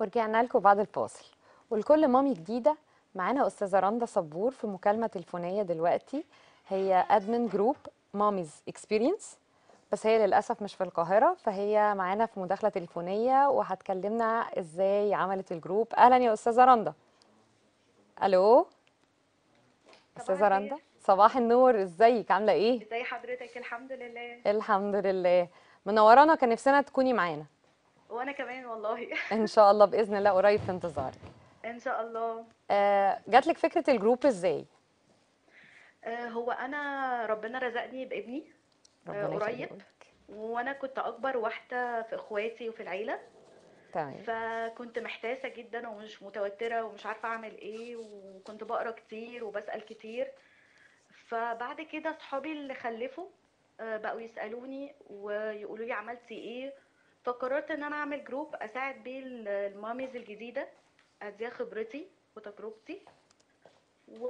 ورجعنا لكم بعد الفاصل والكل مامي جديدة معانا أستاذة رندا صبور في مكالمة تليفونية دلوقتي هي أدمن جروب ماميز اكسبيرينس بس هي للأسف مش في القاهرة فهي معانا في مداخلة تليفونية وهتكلمنا إزاي عملت الجروب أهلا يا أستاذة رندا ألو أستاذة الخير. رندا صباح النور ازيك عاملة إيه؟ ازي حضرتك الحمد لله الحمد لله منورانا كان نفسنا تكوني معانا وانا كمان والله ان شاء الله باذن الله قريب في انتظارك ان شاء الله آه جاتلك فكره الجروب ازاي آه، هو انا ربنا رزقني بابني آه، ربنا قريب يخليهولك. وانا كنت اكبر واحده في اخواتي وفي العيله تمام فكنت محتاسه جدا ومش متوتره ومش عارفه اعمل ايه وكنت بقرا كتير وبسال كتير فبعد كده صحابي اللي خلفوا آه، بقوا يسالوني ويقولوا لي عملتي ايه فقررت ان انا اعمل جروب اساعد بيه ال- الماميز الجديده اديها خبرتي وتجربتي و...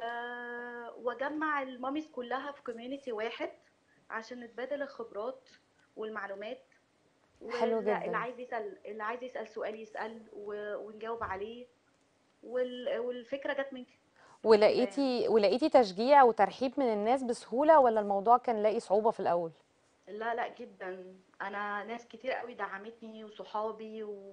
واجمع الماميز كلها في كوميونتي واحد عشان نتبادل الخبرات والمعلومات حلو وال- جدا. اللي عايز يسأل اللي عايز يسأل سؤال يسأل و... ونجاوب عليه وال... والفكرة جت من كده ولقيتي ولقيتي تشجيع وترحيب من الناس بسهوله ولا الموضوع كان لاقي صعوبه في الاول لا لا جدا انا ناس كتير قوي دعمتني وصحابي و...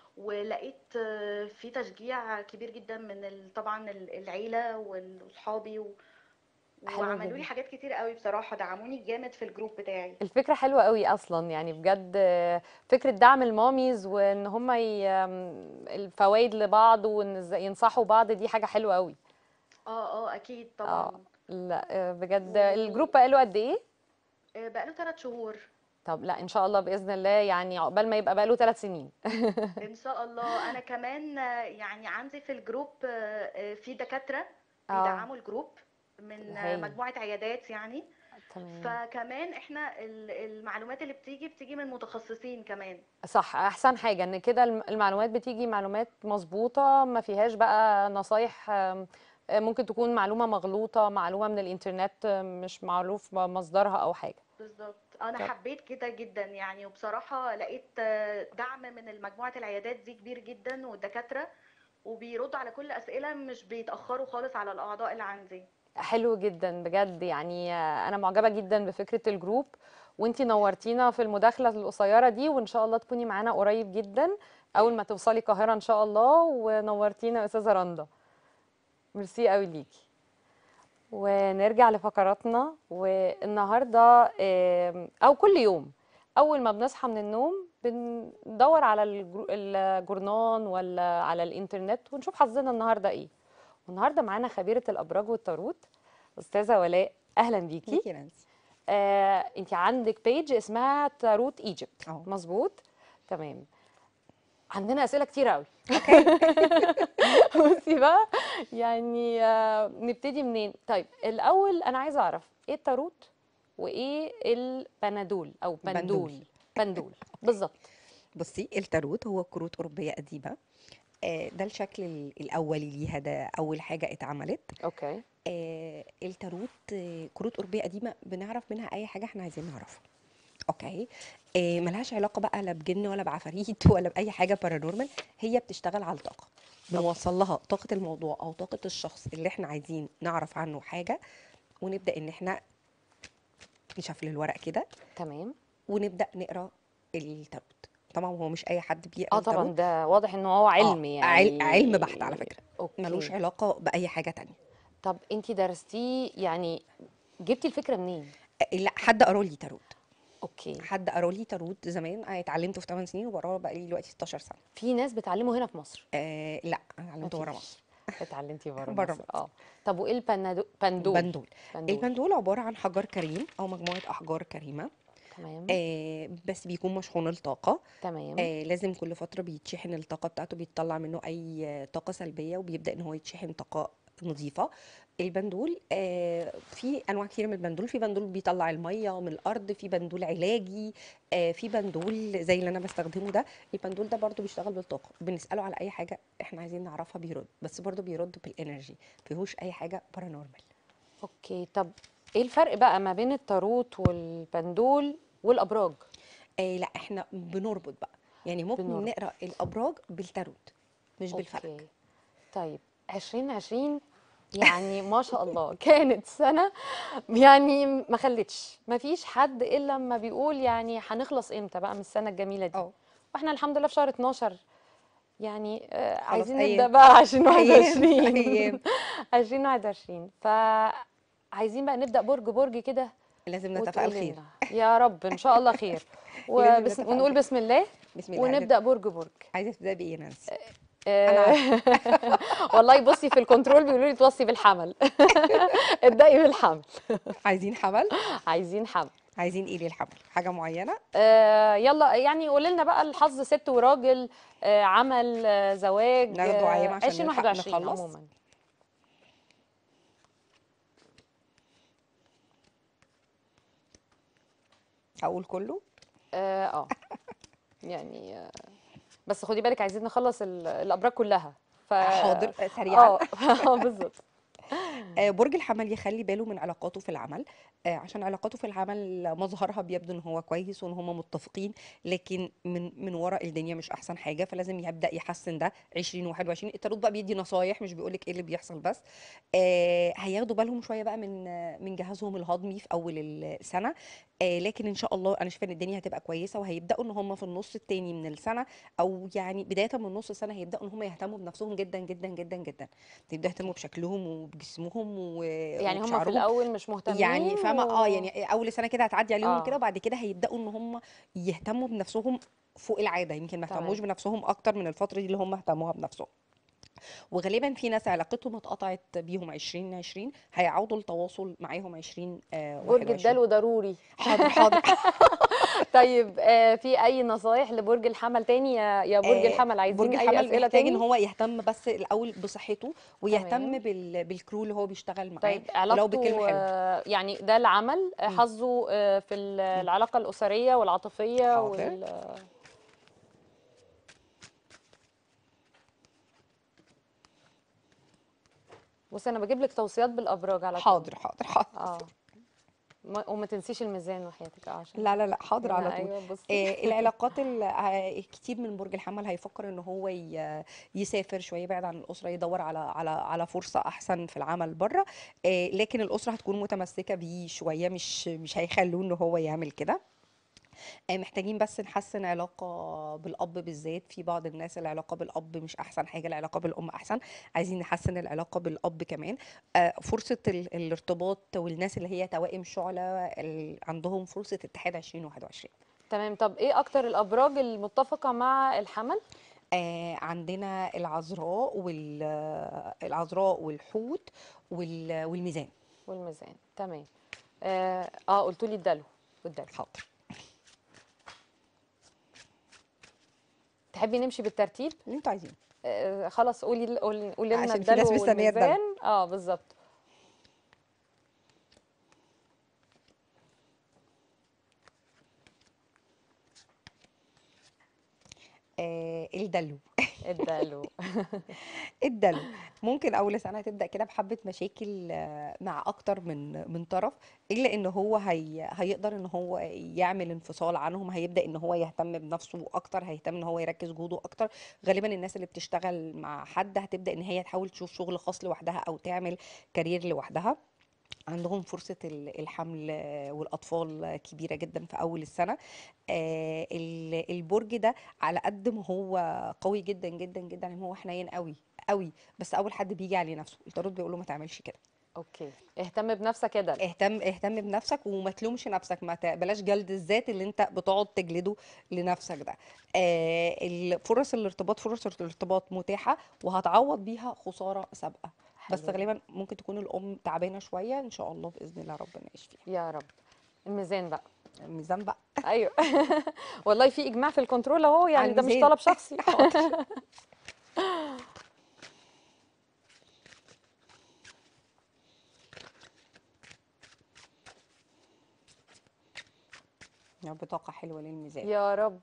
ولقيت آه، في تشجيع كبير جدا من ال... طبعا ال- العيلة وال- وصحابي و... حلو وعملوا جدا. لي حاجات كتير قوي بصراحة دعموني جامد في الجروب بتاعي الفكره حلوه قوي اصلا يعني بجد آه، فكره دعم الماميز وان هم ي... آم، الفوائد لبعض وان إزاي ينصحوا بعض دي حاجه حلوه قوي اه اه اكيد اه طبعا لا آه، بجد و- الجروب بقاله قد ايه آه، بقاله ثلاث شهور طب لا ان شاء الله باذن الله يعني عقبال ما يبقى بقاله ثلاث سنين ان شاء الله انا كمان آه، يعني عندي في الجروب آه، آه، في دكاترة اه بيدعموا الجروب من آه، هايل مجموعة عيادات يعني تمام فكمان احنا ال- المعلومات اللي بتيجي بتيجي من متخصصين كمان صح احسن حاجه ان كده الم- المعلومات بتيجي معلومات مظبوطه ما فيهاش بقى نصايح آم، آه، ممكن تكون معلومه مغلوطه معلومه من الانترنت آه، مش معروف مصدرها او حاجه بالظبط انا طب حبيت كده جدا يعني وبصراحة لقيت آه، دعم من مجموعة العيادات دي كبير جدا والدكاترة وبيردوا على كل أسئلة مش بيتأخروا خالص على الأعضاء اللي عندي حلو جدا بجد يعني آه، انا معجبه جدا بفكره الجروب وانتي نورتينا في المداخله القصيره دي وان شاء الله تكوني معانا قريب جدا اول ما توصلي القاهره ان شاء الله ونورتينا يا استاذه رندا ميرسي قوي ليكي ونرجع لفقراتنا والنهارده آم، او كل يوم اول ما بنصحى من النوم بندور على الجر- الجورنان ولا على الانترنت ونشوف حظنا النهارده ايه والنهارده معانا خبيره الابراج والتاروت استاذه ولاء اهلا بيكي ميكي نانسي آه، انت عندك بيج اسمها تاروت ايجيبت اه مظبوط تمام عندنا اسئله كتير قوي اوكي بصي بقى يعني آه، نبتدي منين طيب الاول انا عايزه اعرف ايه التاروت وايه البنادول او بندول بندول بندول بالظبط بصي التاروت هو كروت أوروبية قديمة آه، ده الشكل ال- الأولي ليها ده أول حاجة اتعملت اوكي آه، التاروت آه، كروت أوروبية قديمة بنعرف منها أي حاجة احنا عايزين نعرفها اوكي آه، ملهاش علاقة بقى لا بجن ولا بعفاريت ولا بأي حاجة بارانورمال هي بتشتغل على الطاقة بنوصل لها طاقة الموضوع أو طاقة الشخص اللي احنا عايزين نعرف عنه حاجة ونبدأ إن احنا نشفل الورق كده تمام ونبدأ نقرا التاروت طبعا هو مش اي حد بيقرا اه طبعا التاروت ده واضح ان هو اه علم عل- علم يعني بحت على فكرة ملوش اوكي علاقة بأي حاجة تانية طب انت درستيه يعني جبتي الفكره منين أه، لا حد قرا لي تاروت اوكي حد قرا لي تاروت زمان انا اتعلمته في 8 سنين وبقراه بقى لي دلوقتي 16 سنة في ناس بتعلمه هنا في مصر آه لا انا اتعلمته بره مفيش مصر اتعلمتي بره بره مصر مصر اه طب وايه البندول بندول بندول بندول البندول عبارة عن حجر كريم او مجموعة احجار كريمة تمام آه بس بيكون مشحون الطاقة تمام آه لازم كل فترة بيتشحن الطاقة بتاعته بيطلع منه أي آه، طاقة سلبية وبيبدأ إن هو يتشحن طاقة نظيفة البندول آه في أنواع كتير من البندول في بندول بيطلع المية من الأرض في بندول علاجي آه في بندول زي اللي أنا بستخدمه ده البندول ده برضو بيشتغل بالطاقة بنسأله على أي حاجة إحنا عايزين نعرفها بيرد بس برضو بيرد بالإنرجي مفيهوش أي حاجة بارانورمال اوكي طب ايه الفرق بقى ما بين التاروت والبندول والابراج آه لا إحنا بنربط بقى يعني ممكن بنربط نقرأ الأبراج بالتاروت مش بالفلك اوكي طيب 2020 يعني ما شاء الله كانت سنة يعني ما خلتش ما فيش حد إلا لما بيقول يعني هنخلص إمتى بقى من السنة الجميلة دي اه واحنا الحمد لله في شهر 12 يعني آه، خلاص عايزين نبدأ أيام بقى أيام 2021 أيام 2021 فعايزين بقى نبدأ برج برج كده لازم نتفائل وتقولي خير لنا يا رب إن شاء الله خير لازم وبس نتفائل ونقول خير بسم الله بسم الله عايزة ونبدأ برج برج عايزة تبدأ بإيه يا نانسي؟ أنا عارفة آه، والله بصي في الكنترول بيقولوا لي توصي بالحمل ابدأي بالحمل عايزين حمل عايزين حمل عايزين إيه للحمل؟ حاجة معينة؟ آه يلا يعني قولي لنا بقى الحظ ست وراجل آه عمل آه زواج ناخده عينة آه عشان نلحق 2021 نخلص عموما هقول كله اه آه، يعني آه بس خدي بالك عايزين نخلص ال- الابراج كلها ف حاضر سريعا اه آه، بالظبط آه، برج الحمل يخلي باله من علاقاته في العمل آه، عشان علاقاته في العمل مظهرها بيبدو ان هو كويس وان هم متفقين لكن من من ورا الدنيا مش احسن حاجه فلازم يبدا يحسن ده 2021 التارot بقى بيدي نصايح مش بيقولك ايه اللي بيحصل بس آه، هياخدوا بالهم شويه بقى من آه، من جهازهم الهضمي في اول السنه آه، لكن ان شاء الله انا شايفه ان الدنيا هتبقى كويسه وهيبداوا ان هم في النص التاني من السنه او يعني بدايه من نص السنه هيبداوا ان هم يهتموا بنفسهم جدا جدا جدا جدا يبداوا يهتموا بشكلهم وبجسمهم و- يعني هم في وبشعرهم الاول مش مهتمين يعني فاهمه اه و... يعني اول سنه كده هتعدي عليهم كده اه وبعد كده هيبداوا ان هم يهتموا بنفسهم فوق العاده يمكن ما اهتموش تمام بنفسهم اكتر من الفتره دي اللي هم اهتموها بنفسهم وغالبا في ناس علاقتهم اتقطعت بيهم 2020 هيعودوا التواصل معاهم 20 آه، برج 21 الدلو ضروري حاضر حاضر طيب آه في اي نصايح لبرج الحمل تاني يا يا برج آه، الحمل برج عايزين اي الحمل اسئله محتاج ان تاني هو يهتم بس الاول بصحته ويهتم تمام بال... بالكرو اللي هو بيشتغل معاه طيب ولو بكلمه علاقته حلوه آه يعني ده العمل آه، مم. حظه آه في ال- مم. العلاقه الاسريه والعاطفيه حاضر وال بصي انا بجيب لك توصيات بالابراج على طول حاضر حاضر حاضر اه ما- وما تنسيش الميزان وحياتك اه عشان لا لا لا حاضر على انا طول ايوه بصي آه، العلاقات ال- آه، كتير من برج الحمل هيفكر ان هو ي- يسافر شويه يبعد عن الاسره يدور على على على فرصه احسن في العمل بره آه، لكن الاسره هتكون متمسكه بيه شويه مش مش هيخلوه ان هو يعمل كده آه، محتاجين بس نحسن علاقة بالأب بالذات في بعض الناس العلاقة بالأب مش أحسن حاجة العلاقة بالأم أحسن عايزين نحسن العلاقة بالأب كمان آه، فرصة ال- الارتباط والناس اللي هي توائم شعلة ال- عندهم فرصة اتحاد 2021 تمام طب ايه اكتر الابراج المتفقه مع الحمل آه، عندنا العذراء والعذراء والحوت وال- والميزان والميزان تمام اه, آه قلتوا لي الدلو والدلو حاضر تحبي نمشي بالترتيب اللي انتوا عايزينه آه خلاص قولي قولي قولي لنا عشان في ناس الدلو مستنية الدلو والميزان اه بالظبط آه، الدلو الدلو الدلو ممكن اول سنه تبدا كده بحبه مشاكل آه، مع اكتر من من طرف الا ان هو هي هيقدر ان هو يعمل انفصال عنهم هيبدا ان هو يهتم بنفسه اكتر هيهتم ان هو يركز جهوده اكتر غالبا الناس اللي بتشتغل مع حد هتبدا ان هي تحاول تشوف شغل خاص لوحدها او تعمل كارير لوحدها عندهم فرصة ال- الحمل آه، والأطفال كبيرة جدا في أول السنة آه، ال- البرج ده على قد ما هو قوي جدا جدا جدا ان هو حنين قوي قوي بس أول حد بيجي عليه نفسه التارot بيقول له ما تعملش كده اوكي اهتم بنفسك يا دلو اهتم اهتم بنفسك وما تلومش نفسك ما ت- بلاش جلد الذات اللي انت بتقعد تجلده لنفسك ده آه ال- فرص الارتباط فرص الارتباط متاحة وهتعوض بيها خسارة سابقة بس حلو غالبا ممكن تكون الأم تعبانة شوية إن شاء الله بإذن الله ربنا يشفيها يا رب الميزان بقى الميزان بقى ايوه والله في اجماع في الكنترول اهو على يعني ده مش الميزان طلب شخصي حاضر يعني بطاقة حلوة للميزان يا رب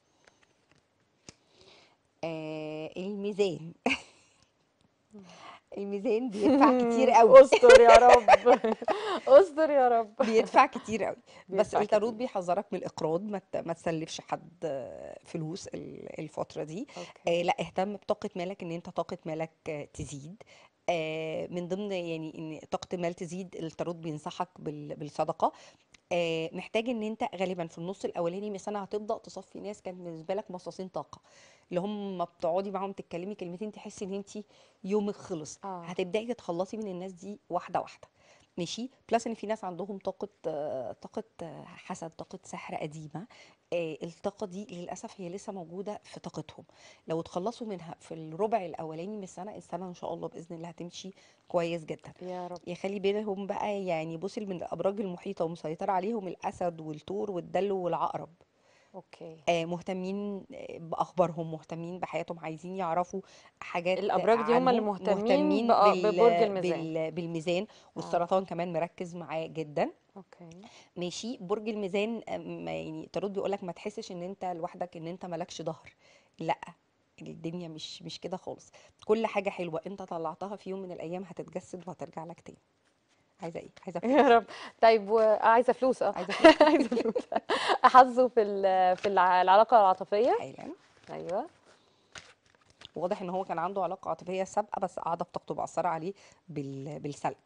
آه الميزان الميزان بيدفع كتير قوي استر يا رب استر يا رب بيدفع كتير قوي بس بيدفع التاروت كتير. بيحذرك من الاقراض ما ت- ما تسلفش حد فلوس ال- الفتره دي اوكي آه لا اهتم بطاقه مالك ان انت طاقه مالك آه، تزيد آه من ضمن يعني ان طاقه المال تزيد التاروت بينصحك بال- بالصدقه آه محتاج ان انت غالبا في النص الاولاني من السنه هتبدا تصفي ناس كان بالنسبه لك مصاصين طاقه اللي هم ما بتقعدي معاهم تتكلمي كلمتين تحسي ان انت يومك خلص اه هتبداي تتخلصي من الناس دي واحده واحده ماشي بلس ان في ناس عندهم طاقه آه، طاقه آه، حسد طاقه سحر قديمه آه، الطاقه دي للاسف هي لسه موجوده في طاقتهم لو اتخلصوا منها في الربع الاولاني من السنه السنه ان شاء الله باذن الله هتمشي كويس جدا يا رب يخلي بالهم بقى يعني بصي من الابراج المحيطه ومسيطره عليهم الاسد والثور والدلو والعقرب اوكي آه، مهتمين آه، باخبارهم مهتمين بحياتهم عايزين يعرفوا حاجات الابراج دي هم اللي عنهم مهتمين مهتمين بأ- بال ببرج الميزان بال بالميزان اه والسرطان كمان مركز معاه جدا اوكي ماشي برج الميزان آه، ما يعني ترد بيقول لك ما تحسش ان انت لوحدك ان انت مالكش ظهر لا الدنيا مش مش كده خالص كل حاجه حلوه انت طلعتها في يوم من الايام هتتجسد وهترجع لك تاني عايزه ايه عايزه يا فلوس رب طيب و... آه، عايزه فلوس اه عايزه فلوس عايزه فلوس احظه في ال... في الع- العلاقه العاطفيه حالا ايوه واضح ان هو كان عنده علاقه عاطفيه سابقه بس قاعده بطاقته مأثره عليه بال... بالسلب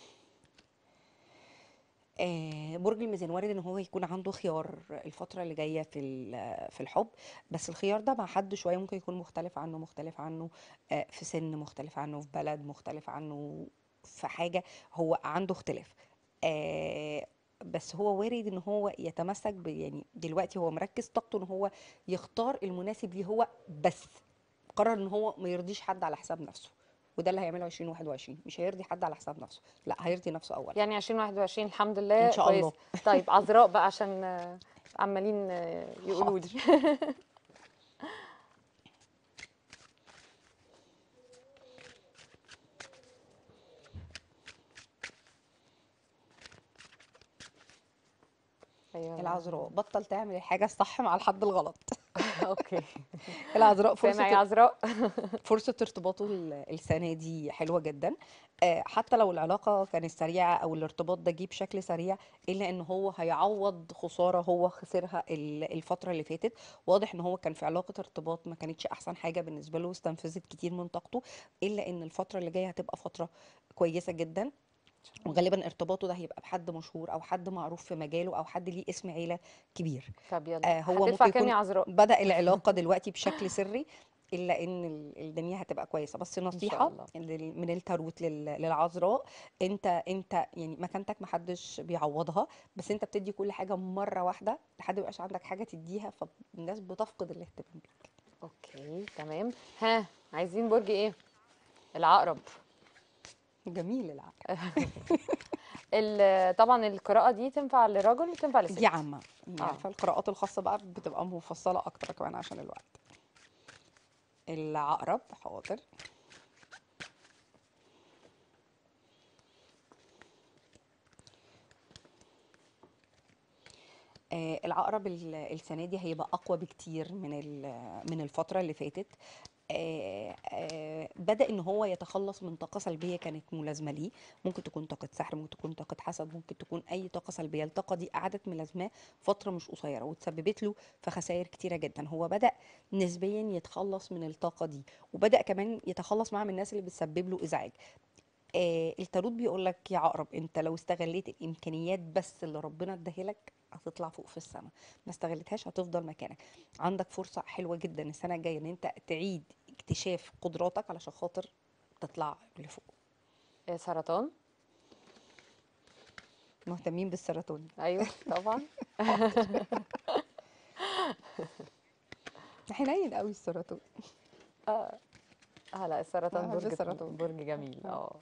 آه، برج الميزان وارد ان هو يكون عنده خيار الفتره اللي جايه في ال- في الحب بس الخيار ده مع حد شويه ممكن يكون مختلف عنه مختلف عنه آه، في سن مختلف عنه في بلد مختلف عنه في حاجه هو عنده اختلاف آه، بس هو وارد ان هو يتمسك ب يعني دلوقتي هو مركز طاقته ان هو يختار المناسب ليه هو بس قرر ان هو ما يرضيش حد على حساب نفسه وده اللي هيعمله 2021 مش هيرضي حد على حساب نفسه لا هيرضي نفسه اولا يعني 2021 الحمد ان لله شاء كويس الله طيب عذراء بقى عشان آه، عمالين آه، يقولوا لي حاضر ايوه العذراء بطل تعمل الحاجه الصح مع الحد الغلط اوكي العذراء سامع يا فرصه عذراء فرصه ارتباطه ال- السنه دي حلوه جدا آه، حتى لو العلاقه كانت سريعه او الارتباط ده جه بشكل سريع الا ان هو هيعوض خساره هو خسرها ال- الفتره اللي فاتت واضح ان هو كان في علاقه ارتباط ما كانتش احسن حاجه بالنسبه له واستنفذت كتير من طاقته الا ان الفتره اللي جايه هتبقى فتره كويسه جدا وغالبا ارتباطه ده هيبقى بحد مشهور او حد معروف في مجاله او حد ليه اسم عيله كبير طب يلا آه هو هتدفع ممكن كام يا يكون عذراء بدأ العلاقة دلوقتي بشكل سري إلا إن ال- الدنيا هتبقى كويسة بس ان شاء نصيحة الله لل- من التاروت لل- للعذراء أنت أنت يعني مكانتك محدش بيعوضها بس أنت بتدي كل حاجة مرة واحدة لحد ما يبقاش عندك حاجة تديها فالناس بتفقد الاهتمام بيك اوكي تمام ها عايزين برج ايه العقرب جميل العقل ال- طبعا القراءة دي تنفع للرجل وتنفع دي للست عامة يعني اه عارفة القراءات الخاصة بقى بتبقى مفصلة أكتر كمان عشان الوقت العقرب حاضر آه، العقرب ال- السنة دي هيبقى أقوى بكتير من ال- من الفترة اللي فاتت آه، آه، بدأ إن هو يتخلص من طاقة سلبية كانت ملازمة ليه ممكن تكون طاقة سحر ممكن تكون طاقة حسد ممكن تكون أي طاقة سلبية الطاقة دي قعدت ملازماه فترة مش قصيرة وتسببت له في خسائر كتيرة جدا هو بدأ نسبيا يتخلص من الطاقة دي وبدأ كمان يتخلص معاها من الناس اللي بتسبب له إزعاج آه التاروت بيقول لك يا عقرب انت لو استغليت الامكانيات بس اللي ربنا اداها لك هتطلع فوق في السماء ما استغلتهاش هتفضل مكانك عندك فرصة حلوة جدا السنة الجاية ان انت تعيد اكتشاف قدراتك علشان خاطر تطلع لفوق آه، سرطان مهتمين بالسيروتونين ايوه طبعا حنين قوي السيروتونين اه آه، لا السرطان بحب برج السرطان برج جميل آه. اه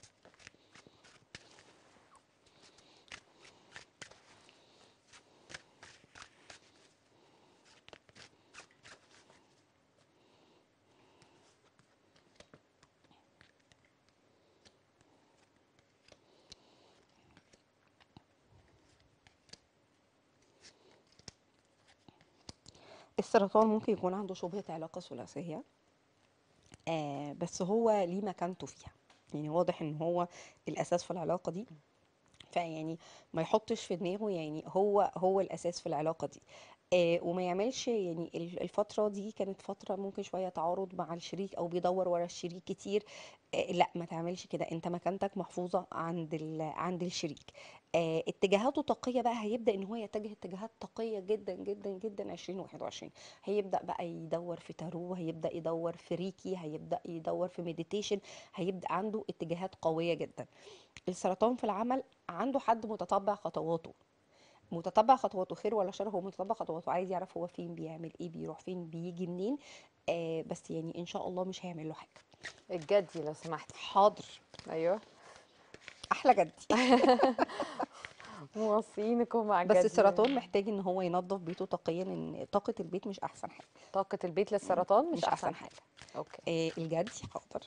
السرطان ممكن يكون عنده شبهة علاقة ثلاثية آه بس هو ليه مكانته فيها يعني واضح ان هو الاساس في العلاقه دي فيعني ما يحطش في دماغه يعني هو هو الاساس في العلاقه دي آه وما يعملش يعني ال- الفتره دي كانت فتره ممكن شويه تعارض مع الشريك او بيدور ورا الشريك كتير آه لا ما تعملش كده انت مكانتك محفوظه عند ال عند الشريك آه اتجاهاته طاقيه بقى هيبدا ان هو يتجه اتجاهات طاقيه جدا جدا جدا 2021 هيبدا بقى يدور في تارو هيبدا يدور في ريكي هيبدا يدور في مديتيشن هيبدا عنده اتجاهات قويه جدا السرطان في العمل عنده حد متتبع خطواته متتبع خطواته خير ولا شر هو متتبع خطواته عايز يعرف هو فين بيعمل ايه بيروح فين بيجي منين آه بس يعني ان شاء الله مش هيعمل له حاجه الجدي لو سمحتي حاضر ايوه احلى جدي موصيينكم مع بس الجدي السرطان محتاج ان هو ينظف بيته طاقيا ان طاقه البيت مش احسن حاجه طاقة البيت للسرطان مش, مش احسن حاجه اوكي آه الجدي حاضر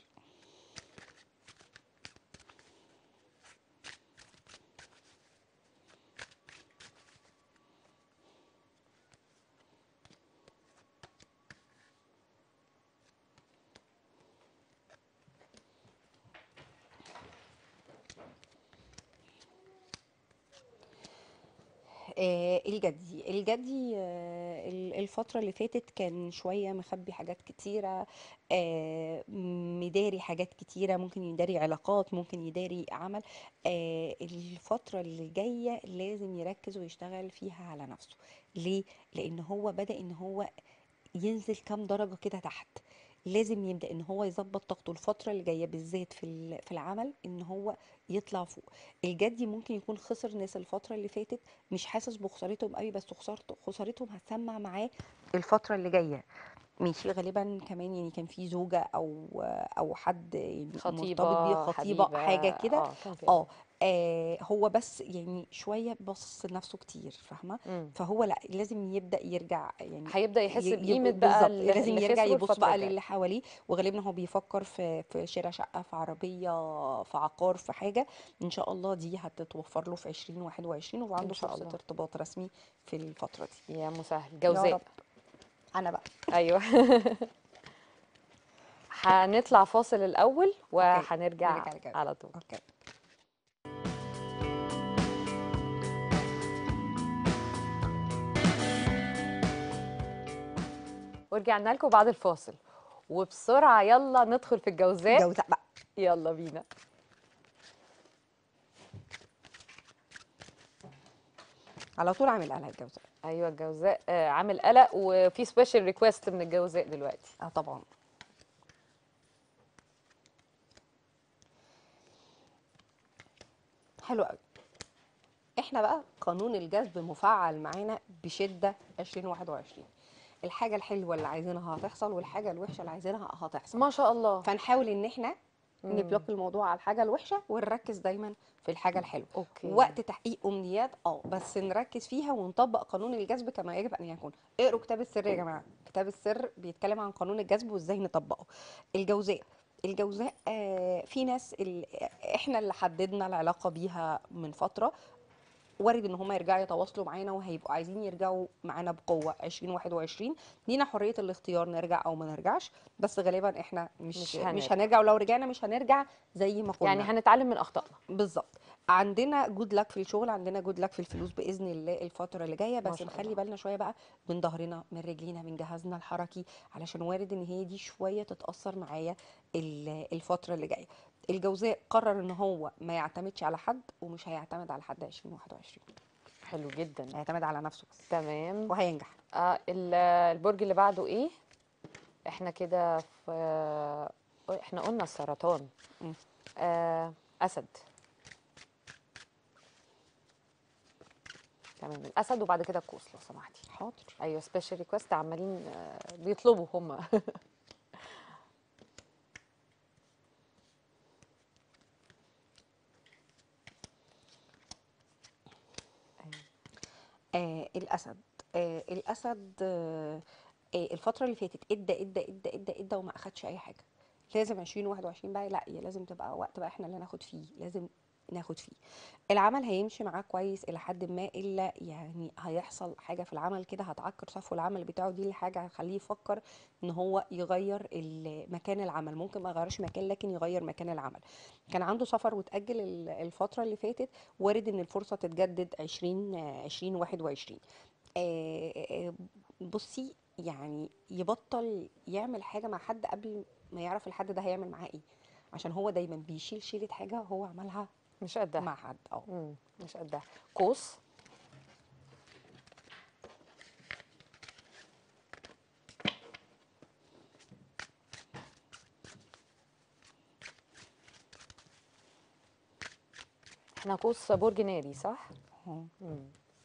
آه، الجدي الجدي آه، ال- الفترة اللي فاتت كان شوية مخبي حاجات كتيرة آه، مداري حاجات كتيرة ممكن يداري علاقات ممكن يداري عمل آه، الفترة اللي جاية لازم يركز ويشتغل فيها على نفسه ليه؟ لأن هو بدأ إن هو ينزل كام درجة كده تحت لازم يبدأ ان هو يظبط طاقته الفترة اللي جاية بالذات في ال- في العمل ان هو يطلع فوق الجدي ممكن يكون خسر ناس الفترة اللي فاتت مش حاسس بخسارتهم قوي بس خسارته خسارتهم هتسمع معاه الفترة اللي جاية ماشي غالبا كمان يعني كان في زوجة او او حد يعني مرتبط خطيبة بيه خطيبة حبيبة حاجة كده اه كان كده اه آه، هو بس يعني شوية بص لنفسه كتير فاهمة مم. فهو لا لازم يبدأ يرجع يعني هيبدأ يحس ي- بقيمة يب- بقى بالظبط اللي لازم اللي يرجع خسره يبص الفترة بقى الجاية للي حواليه وغالبا هو بيفكر في في شراء شقة في عربية في عقار في حاجة ان شاء الله دي هتتوفر له في 2021 وعنده ان شاء فرصة الله ارتباط رسمي في الفترة دي يا مسهل يا جوزاء رب انا بقى ايوه هنطلع فاصل الاول اوكي وهنرجع نرجع لكده على طول اوكي ورجعنا لكم بعد الفاصل وبسرعة يلا ندخل في الجوزاء جوزاء بقى يلا بينا على طول عامل قلق الجوزاء ايوه الجوزاء آه، عامل قلق وفي سبيشال ريكويست من الجوزاء دلوقتي اه طبعا حلو قوي احنا بقى قانون الجذب مفعل معانا بشدة 2021 الحاجة الحلوة اللي عايزينها هتحصل والحاجة الوحشة اللي عايزينها هتحصل ما شاء الله فنحاول ان احنا مم. نبلوك الموضوع على الحاجة الوحشة ونركز دايما في الحاجة الحلوة اوكي وقت تحقيق امنيات اه بس نركز فيها ونطبق قانون الجذب كما يجب ان يكون اقروا كتاب السر يا جماعه كتاب السر بيتكلم عن قانون الجذب وازاي نطبقه الجوزاء الجوزاء آه في ناس ال- احنا اللي حددنا العلاقه بيها من فتره وارد ان هم يرجعوا يتواصلوا معانا وهيبقوا عايزين يرجعوا معانا بقوه 2021 لينا حريه الاختيار نرجع او ما نرجعش بس غالبا احنا مش مش مش, هنرجع. مش هنرجع ولو رجعنا مش هنرجع زي ما كنا يعني هنتعلم من اخطائنا بالظبط عندنا جود لك في الشغل عندنا جود لك في الفلوس باذن الله الفتره اللي جايه ما بس شاء نخلي الله بالنا شويه بقى من ظهرنا من رجلينا من جهازنا الحركي علشان وارد ان هي دي شويه تتاثر معايا ال- الفتره اللي جايه الجوزاء قرر ان هو ما يعتمدش على حد ومش هيعتمد على حد 2021 حلو جدا هيعتمد على نفسه بس تمام وهينجح آه ال- البرج اللي بعده ايه احنا كده في احنا قلنا السرطان مم. آه اسد تمام الاسد وبعد كده القوس لو سمحتي حاضر ايوه سبيشال ريكوست عمالين آه بيطلبوا هم آه الاسد آه الاسد آه آه الفتره اللي فاتت ادى ادى ادى ادى ادى وما اخدش اي حاجه لازم 2021 بقى لا يا لازم تبقى وقت بقى احنا اللي ناخد فيه لازم ناخد فيه العمل هيمشي معاه كويس الى حد ما الا يعني هيحصل حاجه في العمل كده هتعكر صفو العمل بتاعه دي اللي حاجه هتخليه يفكر ان هو يغير ال- مكان العمل ممكن ما يغيرش مكان لكن يغير مكان العمل كان عنده سفر وتأجل ال- الفتره اللي فاتت وارد ان الفرصه تتجدد 20 2021 آه، آه، بصي يعني يبطل يعمل حاجه مع حد قبل ما يعرف الحد ده هيعمل معاه ايه عشان هو دايما بيشيل شيلة حاجه هو عملها مش قدها مع حد اه مم. مش قدها قوس احنا قوس برج ناري صح؟ أهو. مم.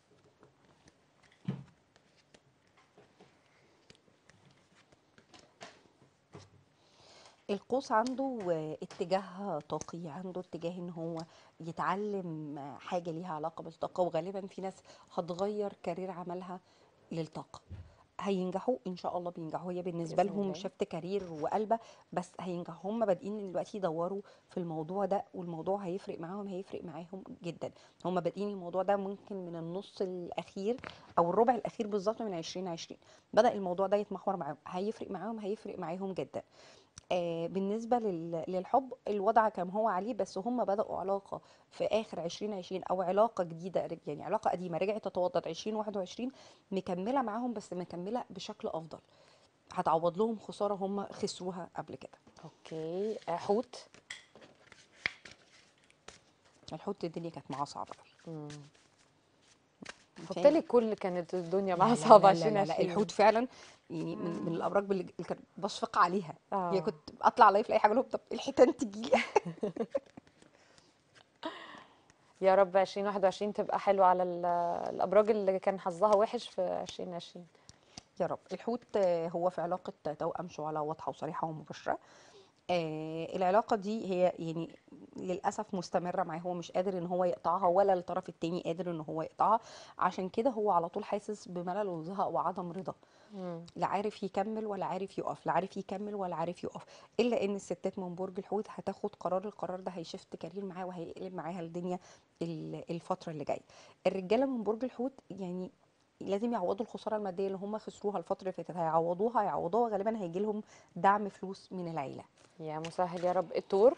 القوس عنده آه، اتجاه طاقي عنده اتجاه ان هو يتعلم آه، حاجه ليها علاقه بالطاقه وغالبا في ناس هتغير كارير عملها للطاقه هينجحوا ان شاء الله بينجحوا هي بالنسبه بإذن لهم الله. شفت كارير وقلبه بس هينجحوا هم بادئين دلوقتي يدوروا في الموضوع ده والموضوع هيفرق معاهم هيفرق معاهم جدا هم بادئين الموضوع ده ممكن من النص الاخير او الربع الاخير بالظبط من 2020 بدا الموضوع ده يتمحور معاهم هيفرق معاهم هيفرق معاهم جدا آه، بالنسبة لل- للحب الوضع كان هو عليه بس هم بدأوا علاقة في آخر 2020 أو علاقة جديدة رج- يعني علاقة قديمة رجعت تتوضد 2021 مكملة معاهم بس مكملة بشكل أفضل هتعوض لهم خسارة هم خسروها قبل كده اوكي آه، حوت الحوت الدنيا كانت معاه صعبة قوي مم. عشان- بالتالي كل كانت الدنيا لا معاها لا صعبة لا لا لا, لا 2020 الحوت فعلا يعني من, من الأبراج اللي اللي كنت بشفق عليها آه. هي كنت أطلع لايف أي حاجة لهم طب الحيتان تجي يا رب 2021 تبقى حلوة على ال- الأبراج اللي كان حظها وحش في 2020 يا رب الحوت آه، هو في علاقة توأم شعلة واضحة وصريحة ومباشرة آه العلاقة دي هي يعني للأسف مستمرة معاه هو مش قادر ان هو يقطعها ولا الطرف التاني قادر ان هو يقطعها عشان كده هو على طول حاسس بملل وزهق وعدم رضا مم. لا عارف يكمل ولا عارف يقف لا عارف يكمل ولا عارف يقف الا ان الستات من برج الحوت هتاخد قرار القرار ده هيشفت كارير معاه وهيقلب معاها الدنيا ال- الفتره اللي جايه الرجاله من برج الحوت يعني لازم يعوضوا الخساره الماديه اللي هم خسروها الفتره اللي فاتت هيعوضوها هيعوضوها غالبا هيجي لهم دعم فلوس من العيله يا مسهل يا رب التور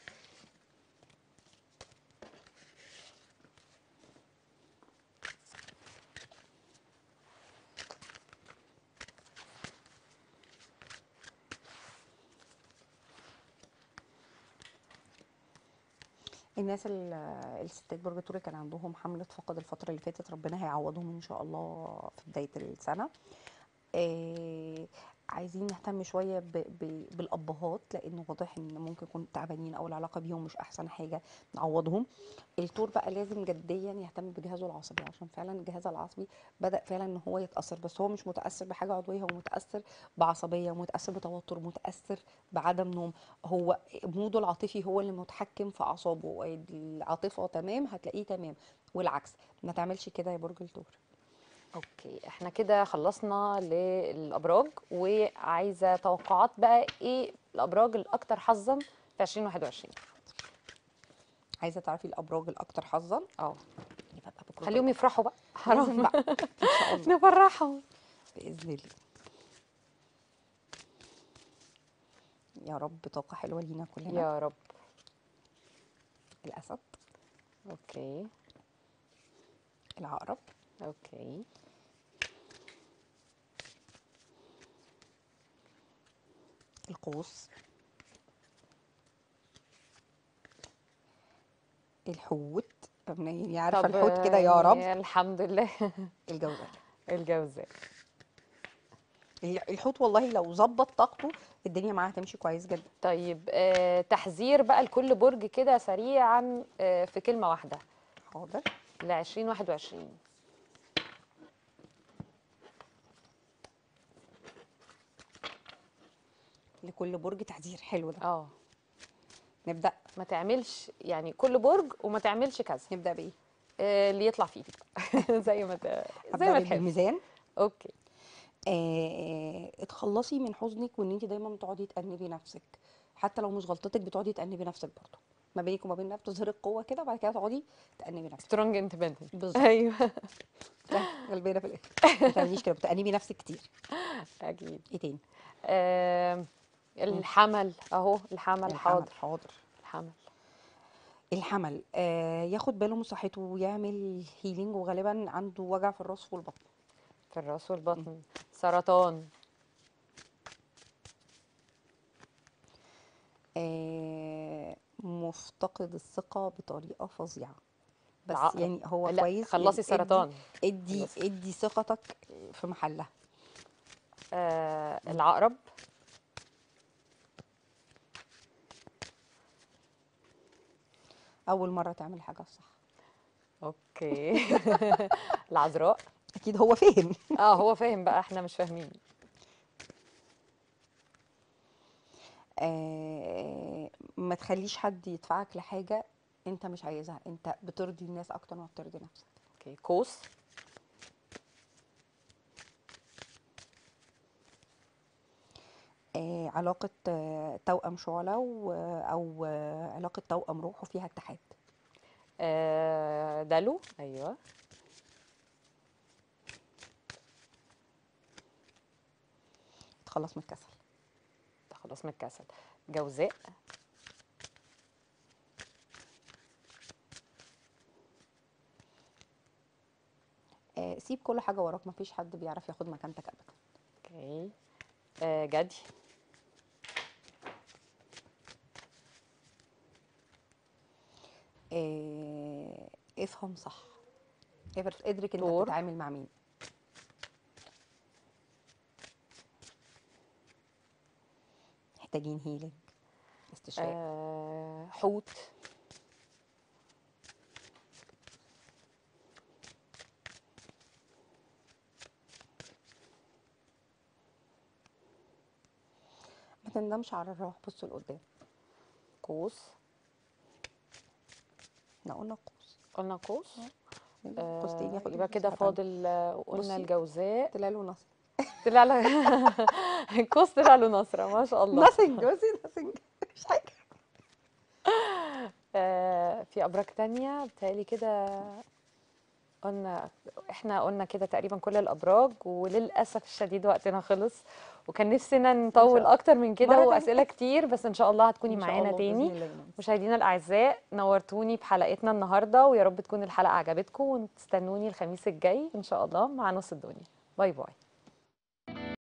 الناس ال- الستات برج الثور كان عندهم حملة فقد الفترة اللي فاتت ربنا هيعوضهم إن شاء الله في بداية السنة آه عايزين نهتم شوية ب ب بالأبهات لأنه واضح إن ممكن يكون تعبانين أو العلاقة بيهم مش أحسن حاجة نعوضهم التور بقى لازم جديا يهتم بجهازه العصبي عشان فعلا الجهاز العصبي بدأ فعلا إن هو يتأثر بس هو مش متأثر بحاجة عضوية هو متأثر بعصبية متأثر بتوتر متأثر بعدم نوم هو موده العاطفي هو اللي متحكم في اعصابه العاطفه تمام هتلاقيه تمام والعكس ما تعملش كده يا برج الثور اوكي احنا كده خلصنا للأبراج وعايزة توقعات بقى ايه الأبراج الأكثر حظا في 2021 عايزه تعرفي الابراج الاكثر حظا اه يبقى بقى بكره خليهم يفرحوا بقى لازم حرام بقى ان شاء الله نفرحهم باذن الله يا رب طاقه حلوه لينا كلنا يا رب الاسد اوكي العقرب اوكي القوس الحوت يعني عارفه طب الحوت كده يا رب يعني الحمد لله الجوزاء الجوزاء الحوت والله لو ظبط طاقته الدنيا معاه هتمشي كويس جدا طيب آه تحذير بقى لكل برج كده سريعا آه في كلمة واحدة حاضر ل 2021 لكل برج تحذير حلو ده اه نبدا ما تعملش يعني كل برج وما تعملش كذا نبدا بايه آه اللي يطلع فيه زي ما ت... زي هبدا ما تحب بالميزان اوكي آه اتخلصي من حزنك وان انت دايما بتقعدي تأنبي نفسك حتى لو مش غلطتك بتقعدي تأنبي نفسك برضه ما بينك وما بين نفسك تظهري القوه كده وبعد كده تقعدي تأنبي نفسك سترونج اندبندنت بالظبط ايوه غلبانه في الاخر ما تعمليش كده بتأنبي نفسك كتير اكيد ايه تاني آم، الحمل اهو الحمل الحمل حاضر حاضر الحمل الحمل آه ياخد باله من صحته ويعمل هيلينج وغالبا عنده وجع في الراس والبطن في الراس والبطن سرطان آه مفتقد الثقة بطريقة فظيعة بس العقرب. يعني هو لا كويس خلصي يعني ادي سرطان ادي خلصي. ادي ثقتك في محلها آه العقرب أول مرة تعمل حاجة صح اوكي العذراء أكيد هو فاهم اه هو فاهم بقى احنا مش فاهمين آه ما تخليش حد يدفعك لحاجة أنت مش عايزها أنت بترضي الناس أكتر ما بترضي نفسك اوكي قوس آه علاقة آه توأم شعلة و- أو آه علاقة توأم روح وفيها اتحاد آه دلو ايوه تخلص من الكسل خلاص من الكسل جوزاء آه سيب كل حاجة وراك مفيش حد بيعرف ياخد مكانتك أبدا اوكي آه جدي آه افهم صح ادرك ادرك انت دور. بتتعامل مع مين محتاجين هيلينج استشفاء آه حوت ما تندمش على الراح بص لقدام قوس احنا قلنا قوس قلنا قوس قوستين آه ياخد يبقى كده السرطان. فاضل آه، قلنا بصي. الجوزاء طلع له نصر طلع له القوس طلع له نصرة ما شاء الله ناسنج بصي ناسنج مش حاجة آه في أبراج تانية بتهيألي كده قلنا احنا قلنا كده تقريبا كل الأبراج وللأسف الشديد وقتنا خلص وكان نفسنا نطول الله. أكتر من كده مرة تانية. وأسئلة كتير بس إن شاء الله هتكوني إن شاء معانا الله بإذن تاني الله يا نانسي. مشاهدينا الأعزاء نورتوني بحلقتنا النهاردة ويا رب تكون الحلقة عجبتكم وتستنوني الخميس الجاي إن شاء الله مع نص الدنيا باي باي